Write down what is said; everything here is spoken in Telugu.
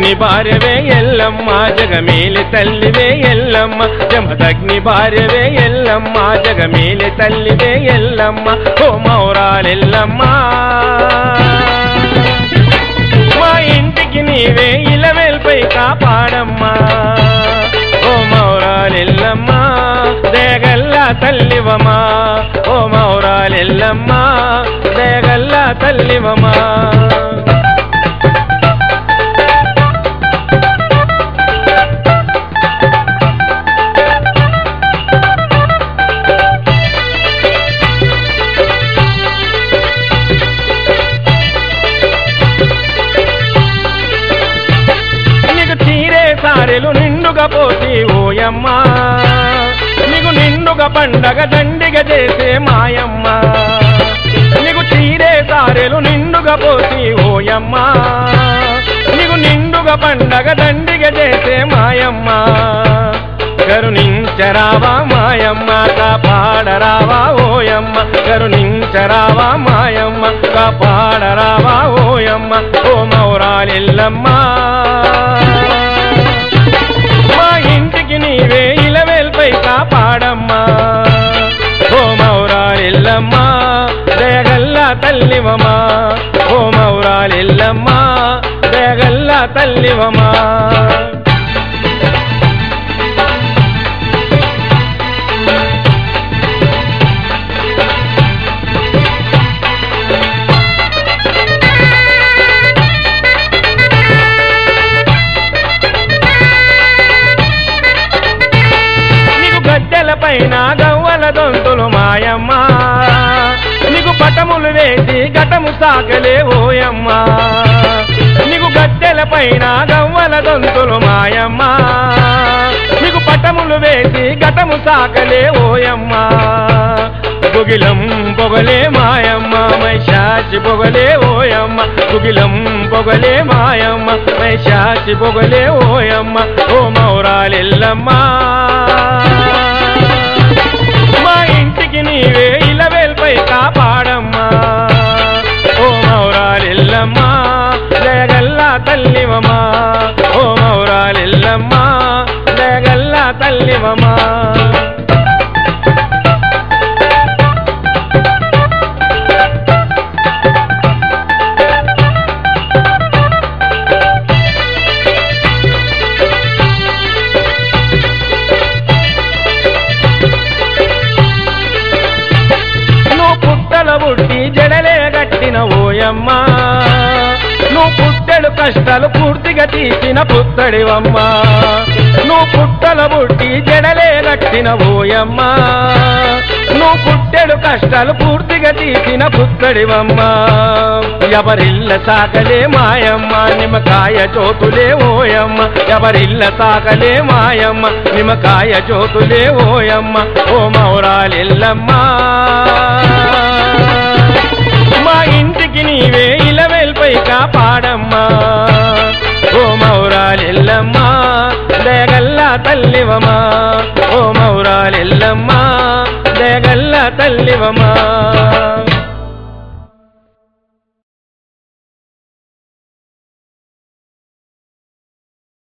జమదగ్ని భార్యవే ఎల్లమ్మ జగమేలి తల్లివే ఎల్లమ్మ జమదగ్ని భార్యవే ఎల్లమ్మ జగమేలి తల్లివే ఎల్లమ్మ ఓ మౌరాలెల్లమ్మ మా ఇంటికి నీవే ఇలవెల్పై కాపాడమ్మా ఓ మౌరాలెల్లమ్మ దేగల్లా తల్లివమా ఓ మౌరాలెల్లమ్మ దేగల్లా తల్లివమా నీకు తీరే సారెలు నిండుగా పోసి ఓయమ్మ నీకు నిండుగా పండగ దండిగా చేసే మాయమ్మ నీకు తీరే సారెలు నిండుగా పోసి ఓయమ్మ నీకు నిండుగా పండగ దండిగా చేసే మాయమ్మ కరుణించరావా మాయమ్మ కాపాడరావా ఓయమ్మ కరుణించరావా మాయమ్మ కాపాడరావా ఓయమ్మ ఓ మౌరాలెల్లమ్మ మా ఇంటికి నీవే ఇలవేల్పై కాపాడమ్మా ఓ మౌరాలెల్లమ్మ దయగల్లా తల్లివమా ఓ మౌరాలెల్లమ్మ దయగల్లా తల్లివమా నీకు గద్దెల పైన గవ్వల దొంతులు మాయమ్మ నీకు పటములు వేసి ఘటము సాగలే ఓయమ్మ నీకు గద్దెల పైన గవ్వల దొంతులు మాయమ్మ నీకు పటములు వేసి ఘటము సాగలే ఓయమ్మ గుగిలం పొగలే మాయమ్మ మైషాచి పొగలే ఓయమ్మ గుగిలం పొగలే మాయమ్మ మైషాచి పొగలే ఓయమ్మ ఓ మౌరాలెల్లమ్మ మా ఇంటికి నీవే ఇలవేల్పై కాపాడమ్మా ఓ మౌరాలెల్లమ్మ దయగల్లా తల్లివమా ఓ మౌరాలెల్లమ్మ దయగల్లా తల్లివమా నువ్వు పుట్టల పుట్టి జడలే కట్టిన ఓయమ్మ నువ్వు పుట్టెడు కష్టాలు పూర్తిగా తీసిన పుత్తడివమ్మ నువ్వు పుట్టల పుట్టి జడలే కట్టిన ఓయమ్మ నువ్వు పుట్టెడు కష్టాలు పూర్తిగా తీసిన పుత్తడివమ్మ ఎవరిల్ల సాకలే మాయమ్మ నిమ్మకాయ చోతులే ఓయమ్మ ఎవరిల్ల సాకలే మాయమ్మ నిమ్మకాయ చోతులే ఓయమ్మ ఓ మౌరాలెల్లమ్మ మా ఇంటికి నీవే ఇలవేల్పై కాపాడమ్మా ఓ మౌరాలెల్లమ్మ దయగల్లా తల్లివమా ఓ మౌరాలెల్లమ్మ దయగల్లా తల్లివమా